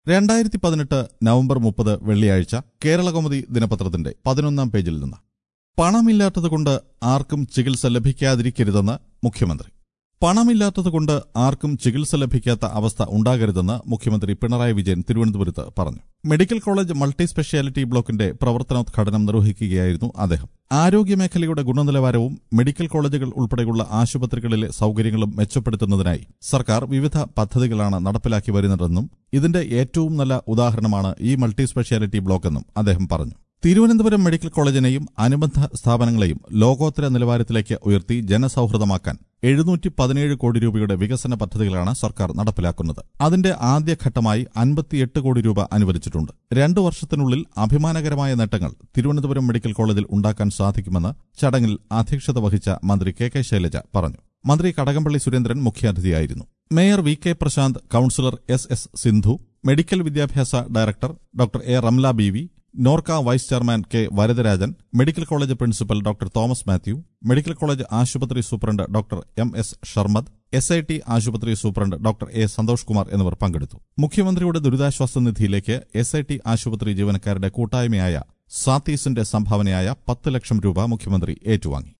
രണ്ടായിരത്തി പതിനെട്ട് നവംബർ മുപ്പത് വെള്ളിയാഴ്ച കേരളകൗമുദി ദിനപത്രത്തിന്റെ പതിനൊന്നാം പേജിൽ നിന്ന് പണമില്ലാത്തതുകൊണ്ട് ആർക്കും ചികിത്സ ലഭിക്കാതിരിക്കരുതെന്ന് മുഖ്യമന്ത്രി പണമില്ലാത്തതുകൊണ്ട് ആർക്കും ചികിത്സ ലഭിക്കാത്ത അവസ്ഥ ഉണ്ടാകരുതെന്ന് മുഖ്യമന്ത്രി പിണറായി വിജയൻ തിരുവനന്തപുരത്ത് പറഞ്ഞു മെഡിക്കൽ കോളേജ് മൾട്ടി സ്പെഷ്യാലിറ്റി ബ്ലോക്കിന്റെ പ്രവർത്തനോദ്ഘാടനം നിർവഹിക്കുകയായിരുന്നു അദ്ദേഹം ആരോഗ്യമേഖലയുടെ ഗുണനിലവാരവും മെഡിക്കൽ കോളേജുകൾ ഉൾപ്പെടെയുള്ള ആശുപത്രികളിലെ സൌകര്യങ്ങളും മെച്ചപ്പെടുത്തുന്നതിനായി സർക്കാർ വിവിധ പദ്ധതികളാണ് നടപ്പിലാക്കി വരുന്നതെന്നും ഇതിന്റെ ഏറ്റവും നല്ല ഉദാഹരണമാണ് ഈ മൾട്ടി സ്പെഷ്യാലിറ്റി ബ്ലോക്കെന്നും അദ്ദേഹം പറഞ്ഞു തിരുവനന്തപുരം മെഡിക്കൽ കോളേജിനെയും അനുബന്ധ സ്ഥാപനങ്ങളെയും ലോകോത്തര നിലവാരത്തിലേക്ക് ഉയർത്തി ജനസൌഹൃദമാക്കാൻ എഴുന്നൂറ്റി പതിനേഴ് കോടി രൂപയുടെ വികസന പദ്ധതികളാണ് സർക്കാർ നടപ്പിലാക്കുന്നത് അതിന്റെ ആദ്യഘട്ടമായി അൻപത്തിയെട്ട് കോടി രൂപ അനുവദിച്ചിട്ടുണ്ട് രണ്ടു വർഷത്തിനുള്ളിൽ അഭിമാനകരമായ നേട്ടങ്ങൾ തിരുവനന്തപുരം മെഡിക്കൽ കോളേജിൽ ഉണ്ടാക്കാൻ സാധിക്കുമെന്ന് ചടങ്ങിൽ അധ്യക്ഷത വഹിച്ച മന്ത്രി കെ കെ ശൈലജ പറഞ്ഞു മന്ത്രി കടകംപള്ളി സുരേന്ദ്രൻ മുഖ്യാതിഥിയായിരുന്നു mayor V K Prasanth councillor S S Sindhu medical വിദ്യാഭ്യാസ director doctor A Ramla B V Norka vice chairman K Varadarajan medical college principal doctor Thomas Mathew medical college ആശുപത്രി superintendent doctor M S Sharmad S I T ആശുപത്രി superintendent doctor A Santhosh Kumar എന്നിവർ പങ്കെടുത്തു മുഖ്യമന്ത്രിയുടെ ദുരിതാശ്വാസ നിധിയിലേക്ക് S I T ആശുപത്രി ജീവനക്കാരുടെ കൂട്ടായ്മയായ സാത്തീസിന്റെ സംഭാവനയായ പത്ത് ലക്ഷം രൂപ മുഖ്യമന്ത്രി ഏറ്റുവാങ്ങി